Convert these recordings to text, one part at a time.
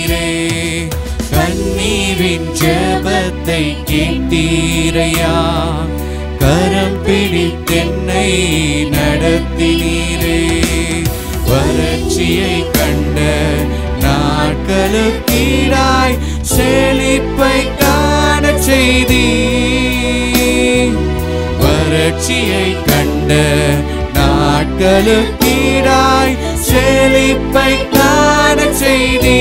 நீரே கண்ணீரின் ஜெபத்தை கேட்டீரையா கரம் பிடித்தென்னை நடத்தினீரே வறட்சியை கண்ட நாட்களுக்கீடாய் செழிப்பை காண செய்தி வறட்சியை கண்ட நாட்களுக்கீடாய் செழிப்பை காண செய்தி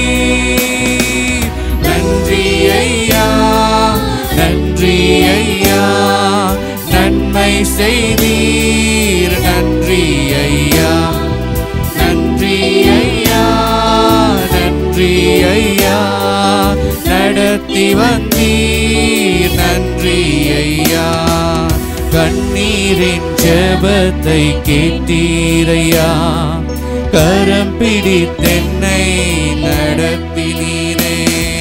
நன்றி ஐயா நன்றி ஐயா நன்மை செய்தீர் நன்றி ஐயா நன்றி ஐயா நன்றி ஐயா நடத்தி வந்தீர் நன்றி ஐயா கண்ணீரின் ஜெபத்தை கேட்டீரையா கரம் பிடித்தென்னை நடத்தினீரே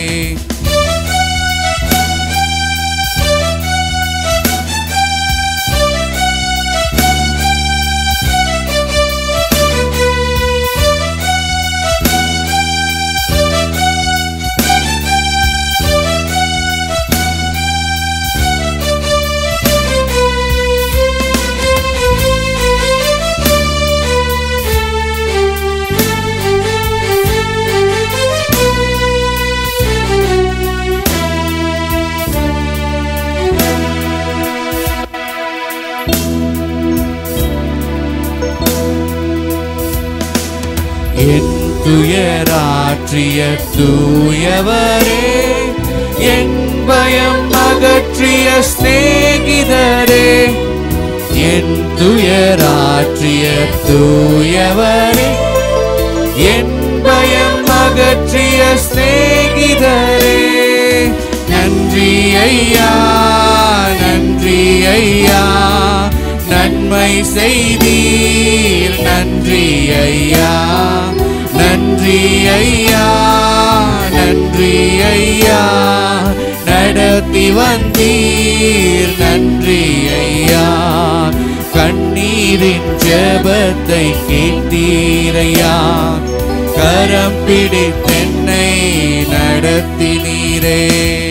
என் துயராற்றிய தூயவரே என் பயம் அகற்றிய சிநேகிதரே என் துயராற்றிய தூயவரே என் பயம் அகற்றிய சிநேகிதரே நன்றி ஐயா நன்றி ஐயா நன்மை செய்தீர் நன்றி ஐயா நன்றி ஐயா நன்றி ஐயா நடத்தி வந்தீர் நன்றி ஐயா கண்ணீரின் ஜெபத்தை கேட்டீரையா கரம் பிடித்தென்னை நடத்தினீரே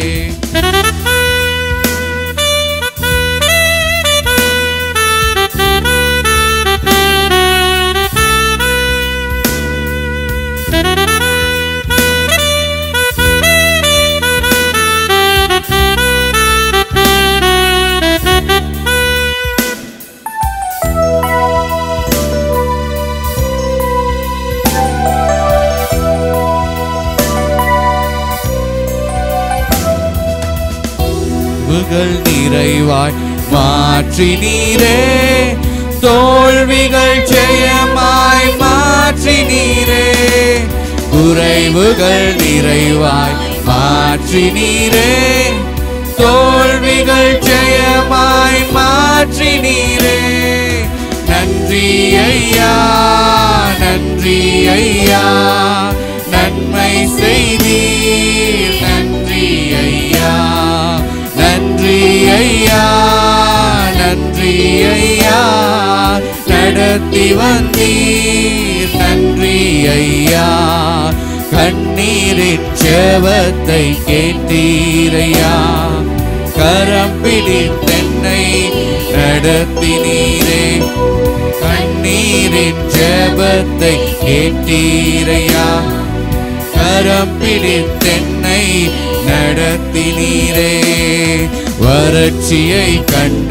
புகழ் நிறைவாய் மாற்றினீரே தோல்விகள் ஜெயமாய் மாற்றினீரே குறைவுகள் நிறைவாய் மாற்றினீரே தோல்விகள் ஜெயமாய் மாற்றினீரே நன்றி ஐயா நன்றி ஐயா நன்மை செய்தீர் நன்றி ஐயா நன்றி ஐயா நன்றி ஐயா நடத்தி வந்தீர் நன்றி ஐயா கண்ணீரின் ஜெபத்தை கேட்டீரையா கரம் பிடித்தென்னை நடத்தினீரே கண்ணீரின் ஜெபத்தை கேட்டீரையா கரம் பிடித்தென்னை நடத்தினீரே வறட்சியை கண்ட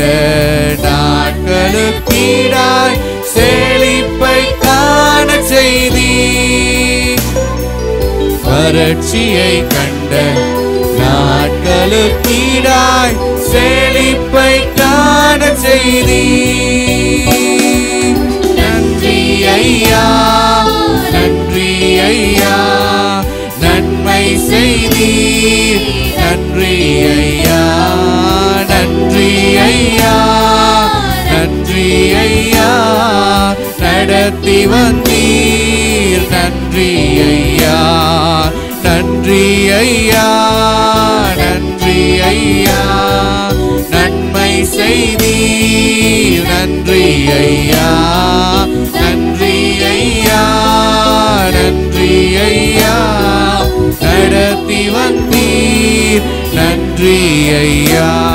நாட்களுக்கீடாய் செழிப்பை காண செய்தி வறட்சியை கண்ட நாட்களுக்கீடாய் செழிப்பை காண செய்தி நன்றி ஐயா நன்றி ஐயா நன்மை செய்தீர் நன்றி ஐயா நன்றி ஐயா நன்றி ஐயா நடத்தி வந்தீர் நன்றி ஐயா நன்றி ஐயா நன்றி ஐயா நன்மை செய்தீர் நன்றி ஐயா நன்றி ஐயா நன்றி ஐயா ஓடி வந்தீர் நன்றி ஐயா